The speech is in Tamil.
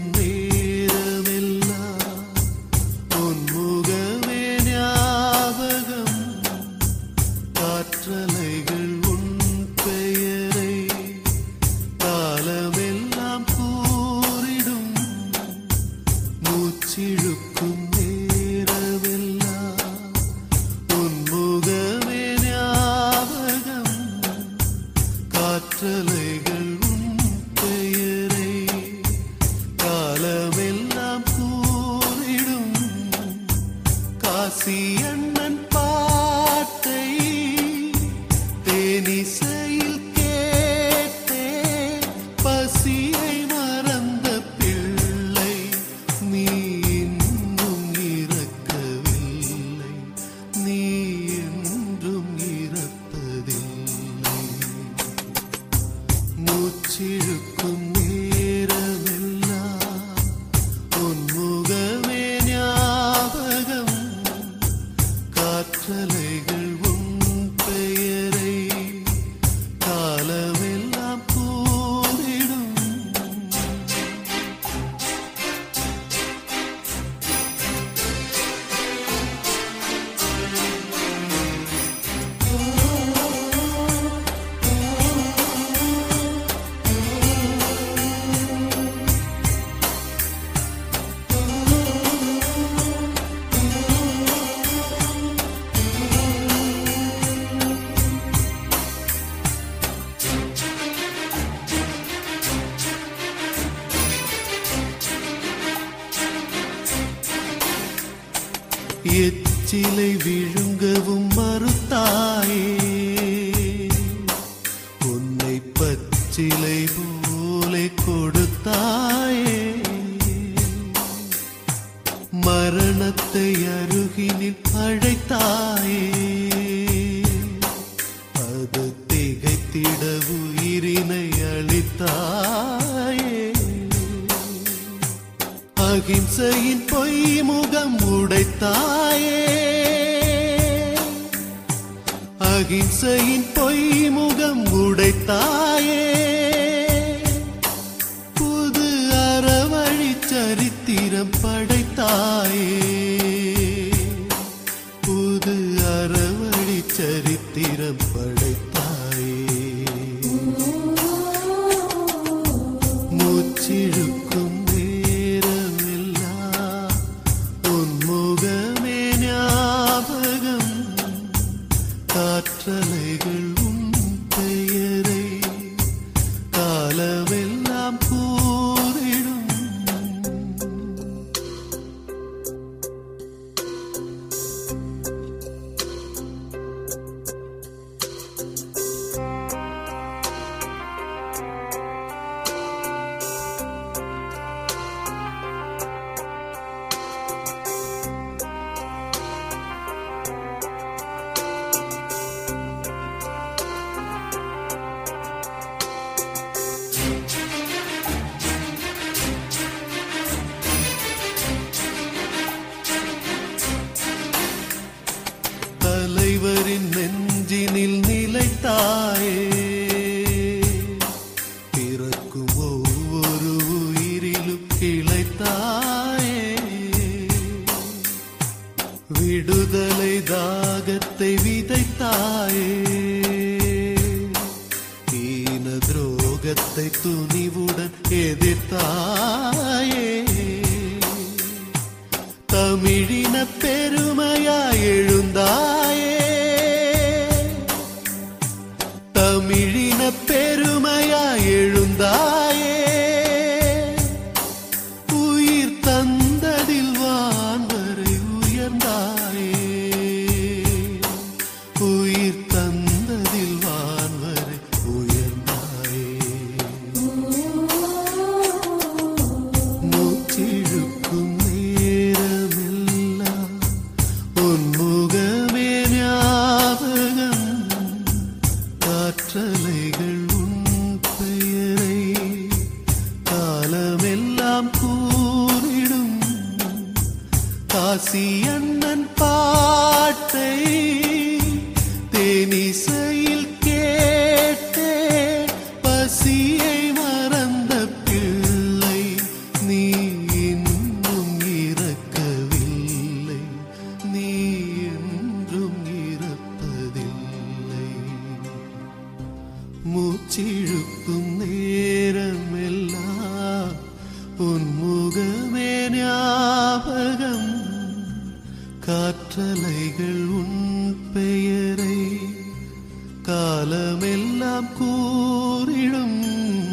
நேரமெல்லாம் உன் முகமே ஞாபகம் காற்றலைகள் உன் பெயரை காலமெல்லாம் கூறிடும் மூச்சிழுக்கும் நேரமெல்லாம் உன் முகமே ஞாபகம் காற்றலைகள் உன் பெயரை காலமெல்லாம் கூறிடும் காசி அண்ணன் பாட்டை தேனிசையில் கேட்டே பசியை மறந்த பிள்ளை நீ இன்னும் இறக்கவில்லை நீ என்றும் இறப்பதில்லை மூச்சிழுக்கும் நேரமெல்லாம் உன் முகமே ஞாபகம் காற்றலைகள் உன் பெயரை காலமெல்லாம் கூறிடும் எச்சிலை விழுங்கவும் மறுத்தாயே உன்னை பச்சிலை போலே கொடுத்தாயே மரணத்தை அருகினில் அழைத்தாயே அது திகைத்திட உயிரினை அளித்தாயே அகிம்சையின் பொய் முகம் உடைத்தாயே அகிம்சையின் பொய் முகம் உடைத்தாயே புது அறவழி சரித்திரம் படைத்தாயே புது அறவழி சரித்திரம் படைத்தாயே மூச்சிழுக்கும் நேரமெல்லாம் உன் முகமே ஞாபகம் காற்றலைகள் உன் பெயரை காலமெல்லாம் கூறிடும் தலைவரின் நெஞ்சினில் நிலைத்தாயே பிறக்கும் ஒவ்வொரு உயிரிலும் கிளைத்தாயே விடுதலை தாகத்தை விதைத்தாயே ஈன துரோகத்தை துணிவுடன் எதிர்த்தாயே தமிழின பெருமையாய் எழுந்தாயே தமிழின பெருமையாய் எழுந்தாயே உயிர் தந்ததில் வான்வரை உயர்ந்தாயே உயிர் தந்ததில் வான்வரை உயர்ந்தாயே மூச்சிழுக்கும் நேரமெல்லாம் உன் முகமே ஞாபகம் காற்றலைகள் உன் பெயரை காலமெல்லாம் கூறிடும் காசி அண்ணன் பாட்டை தேனிசையில் கேட்டே பசியை மறந்த பிள்ளை நீ முகமே ஞாபகம் காற்றலைகள் உன் பெயரை காலமெல்லாம் கூறிடும்